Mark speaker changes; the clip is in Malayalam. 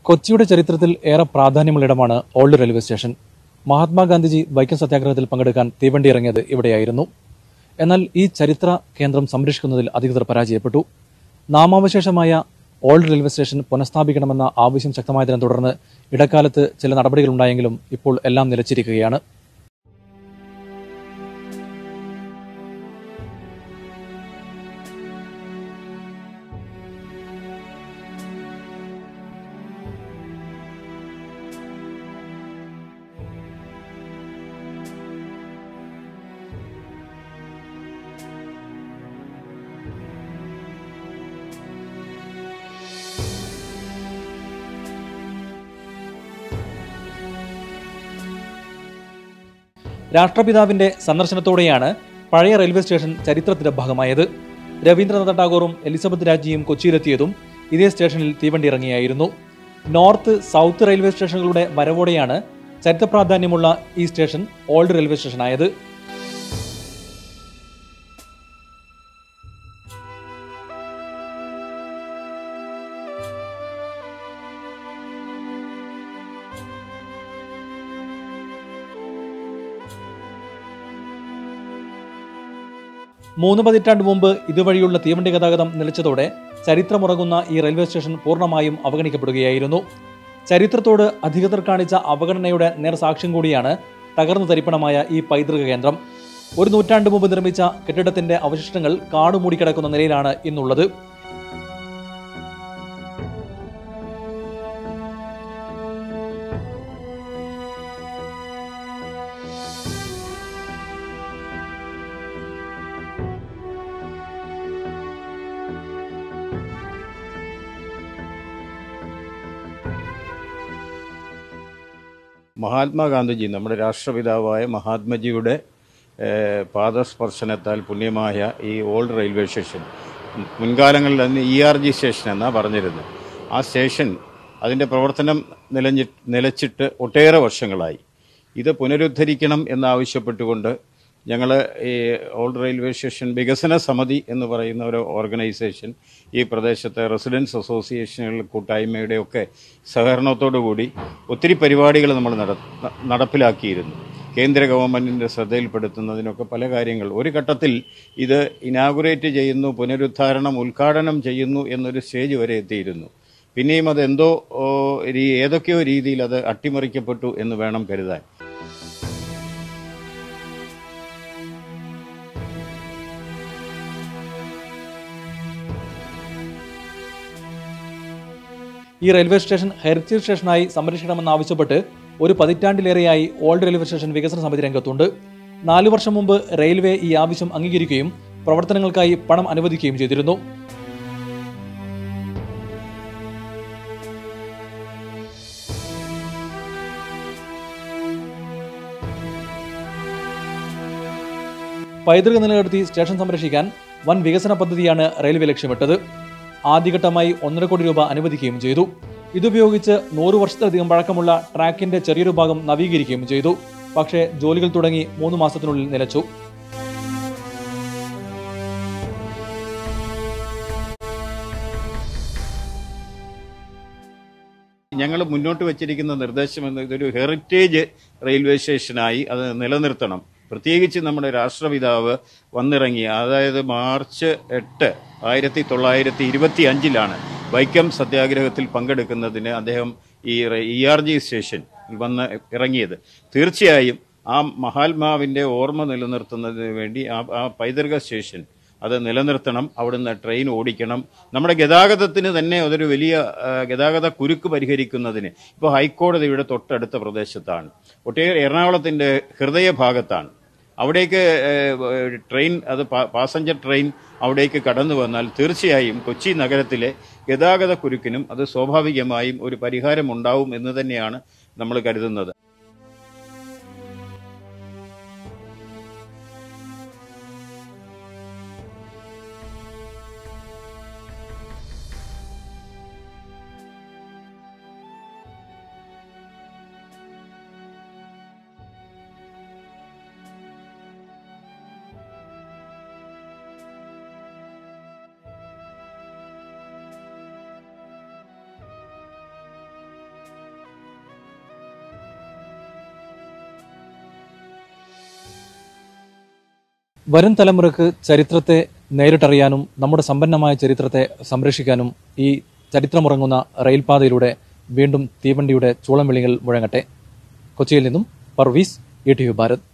Speaker 1: കൊച്ചിയുടെ ചരിത്രത്തിൽ ഏറെ പ്രാധാന്യമുള്ള ഇടമാണ് old railway station Mahatma Gandhiji Vaikom സത്യാഗ്രഹത്തിൽ പങ്കെടുക്കാൻ തീവണ്ടി ഇറങ്ങിയത് ഇവിടെയായിരുന്നു എന്നാൽ ഈ ചരിത്ര കേന്ദ്രം സംരക്ഷിക്കുന്നതിൽ അധികൃതർ പരാജയപ്പെട്ടു നാമാവശേഷമായ ഓൾഡ് റെയിൽവേ സ്റ്റേഷൻ പുനഃസ്ഥാപിക്കണമെന്ന ആവശ്യം ശക്തമായതിനെ തുടർന്ന് ഇടക്കാലത്ത് ചില നടപടികളുണ്ടായെങ്കിലും ഇപ്പോൾ എല്ലാം നിലച്ചിരിക്കുകയാണ് രാഷ്ട്രപിതാവിന്റെ സന്ദർശനത്തോടെയാണ് പഴയ റെയിൽവേ സ്റ്റേഷൻ ചരിത്രത്തിന്റെ ഭാഗമായത് രവീന്ദ്രനാഥ ടാഗോറും എലിസബത്ത് രാജിയും കൊച്ചിയിലെത്തിയതും ഇതേ സ്റ്റേഷനിൽ തീവണ്ടി ഇറങ്ങിയായിരുന്നു നോർത്ത് സൗത്ത് റെയിൽവേ സ്റ്റേഷനുകളുടെ വരവോടെയാണ് ചരിത്ര പ്രാധാന്യമുള്ള ഈ സ്റ്റേഷൻ ഓൾഡ് റെയിൽവേ സ്റ്റേഷനായത് മൂന്ന് പതിറ്റാണ്ട് മുമ്പ് ഇതുവഴിയുള്ള തീവണ്ടി ഗതാഗതം നിലച്ചതോടെ ചരിത്രമുറങ്ങുന്ന ഈ റെയിൽവേ സ്റ്റേഷൻ പൂർണ്ണമായും അവഗണിക്കപ്പെടുകയായിരുന്നു ചരിത്രത്തോട് അധികൃതർ കാണിച്ച അവഗണനയുടെ നേർസാക്ഷ്യം കൂടിയാണ് തകർന്നു തരിപ്പണമായ ഈ പൈതൃക കേന്ദ്രം ഒരു നൂറ്റാണ്ട് മുമ്പ് നിർമ്മിച്ച കെട്ടിടത്തിന്റെ അവശിഷ്ടങ്ങൾ കാടുമൂടിക്കിടക്കുന്ന നിലയിലാണ് ഇന്നുള്ളത്
Speaker 2: മഹാത്മാഗാന്ധിജി നമ്മുടെ രാഷ്ട്രപിതാവായ മഹാത്മജിയുടെ ഏഹ്, പാദസ്പർശനത്താൽ പുണ്യമായ ഈ ഓൾഡ് റെയിൽവേ സ്റ്റേഷൻ മുൻകാലങ്ങളിൽ അന്ന് ഇ ആർ ജി സ്റ്റേഷൻ എന്നാണ് പറഞ്ഞിരുന്നത് ആ സ്റ്റേഷൻ അതിൻ്റെ പ്രവർത്തനം നിലഞ്ഞി നിലച്ചിട്ട് ഒട്ടേറെ വർഷങ്ങളായി ഇത് പുനരുദ്ധരിക്കണം എന്നാവശ്യപ്പെട്ടുകൊണ്ട് ഞങ്ങൾ ഈ ഓൾഡ് റെയിൽവേ സ്റ്റേഷൻ വികസന സമിതി എന്ന് പറയുന്ന ഒരു ഓർഗനൈസേഷൻ ഈ പ്രദേശത്തെ റെസിഡൻസ് അസോസിയേഷനുകൾ കൂട്ടായ്മയുടെയൊക്കെ സഹകരണത്തോടു കൂടി ഒത്തിരി പരിപാടികൾ നമ്മൾ നട- നടപ്പിലാക്കിയിരുന്നു കേന്ദ്ര ഗവൺമെന്റിന്റെ ശ്രദ്ധയിൽപ്പെടുത്തുന്നതിനൊക്കെ പല കാര്യങ്ങൾ ഒരു ഘട്ടത്തിൽ ഇത് ഇനാഗുറേറ്റ് ചെയ്യുന്നു പുനരുദ്ധാരണം ഉദ്ഘാടനം ചെയ്യുന്നു എന്നൊരു സ്റ്റേജ് വരെ എത്തിയിരുന്നു പിന്നെയും അത് എന്തോ ഓ, രീ- ഏതൊക്കെയോ രീതിയിൽ അത് അട്ടിമറിക്കപ്പെട്ടു എന്ന് വേണം കരുതാൻ
Speaker 1: ഈ റെയിൽവേ സ്റ്റേഷൻ ഹെറിറ്റേജ് സ്റ്റേഷനായി സംരക്ഷിക്കണമെന്നാവശ്യപ്പെട്ട് ഒരു പതിറ്റാണ്ടിലേറെയായി ഓൾഡ് റെയിൽവേ സ്റ്റേഷൻ വികസന സമിതി രംഗത്തുണ്ട് നാലു വർഷം മുമ്പ് റെയിൽവേ ഈ ആവശ്യം അംഗീകരിക്കുകയും പ്രവർത്തനങ്ങൾക്കായി പണം അനുവദിക്കുകയും ചെയ്തിരുന്നു പൈതൃക നിലനിർത്തി സ്റ്റേഷൻ സംരക്ഷിക്കാൻ വൻ വികസന പദ്ധതിയാണ് റെയിൽവേ ലക്ഷ്യമിട്ടത് ആദ്യഘട്ടമായി ഒന്നര കോടി രൂപ അനുവദിക്കുകയും ചെയ്തു ഇതുപയോഗിച്ച് നൂറ് വർഷത്തിലധികം പഴക്കമുള്ള ട്രാക്കിന്റെ ചെറിയൊരു ഭാഗം നവീകരിക്കുകയും ചെയ്തു പക്ഷേ ജോലികൾ തുടങ്ങി മൂന്ന് മാസത്തിനുള്ളിൽ നിലച്ചു
Speaker 2: ഞങ്ങൾ മുന്നോട്ട് വച്ചിരിക്കുന്ന നിർദ്ദേശം എന്ന് ഇതൊരു ഹെറിറ്റേജ് റെയിൽവേ സ്റ്റേഷനായി അത് നിലനിർത്തണം പ്രത്യേകിച്ച് നമ്മുടെ രാഷ്ട്രപിതാവ് വന്നിറങ്ങിയ അതായത് മാർച്ച് എട്ട് ആയിരത്തി തൊള്ളായിരത്തി ഇരുപത്തി അഞ്ചിലാണ് വൈക്കം സത്യാഗ്രഹത്തിൽ പങ്കെടുക്കുന്നതിന് അദ്ദേഹം ഈ ഇ ആർ ജി സ്റ്റേഷൻ വന്ന് ഇറങ്ങിയത് തീർച്ചയായും ആ മഹാത്മാവിന്റെ ഓർമ്മ നിലനിർത്തുന്നതിന് വേണ്ടി ആ ആ പൈതൃക സ്റ്റേഷൻ അത് നിലനിർത്തണം അവിടുന്ന് ട്രെയിൻ ഓടിക്കണം നമ്മുടെ ഗതാഗതത്തിന് തന്നെ അതൊരു വലിയ ആ, ഗതാഗത കുരുക്ക് പരിഹരിക്കുന്നതിന് ഇപ്പോൾ ഹൈക്കോടതിയുടെ തൊട്ടടുത്ത പ്രദേശത്താണ് ഒട്ടേറെ എറണാകുളത്തിന്റെ ഹൃദയഭാഗത്താണ് അവിടേക്ക് ഏ, ട്രെയിൻ അത് പാ- പാസഞ്ചർ ട്രെയിൻ അവിടേക്ക് കടന്നു വന്നാൽ തീർച്ചയായും കൊച്ചി നഗരത്തിലെ ഗതാഗത കുരുക്കിനും അത് സ്വാഭാവികമായും ഒരു പരിഹാരം ഉണ്ടാവും എന്ന് തന്നെയാണ് നമ്മൾ കരുതുന്നത്
Speaker 1: വരും തലമുറക്ക് ചരിത്രത്തെ നേരിട്ടറിയാനും നമ്മുടെ സമ്പന്നമായ ചരിത്രത്തെ സംരക്ഷിക്കാനും ഈ ചരിത്രമുറങ്ങുന്ന റെയിൽപാതയിലൂടെ വീണ്ടും തീവണ്ടിയുടെ ചൂളം വിളികൾ മുഴങ്ങട്ടെ കൊച്ചിയിൽ നിന്നും Parvees E T U Bharat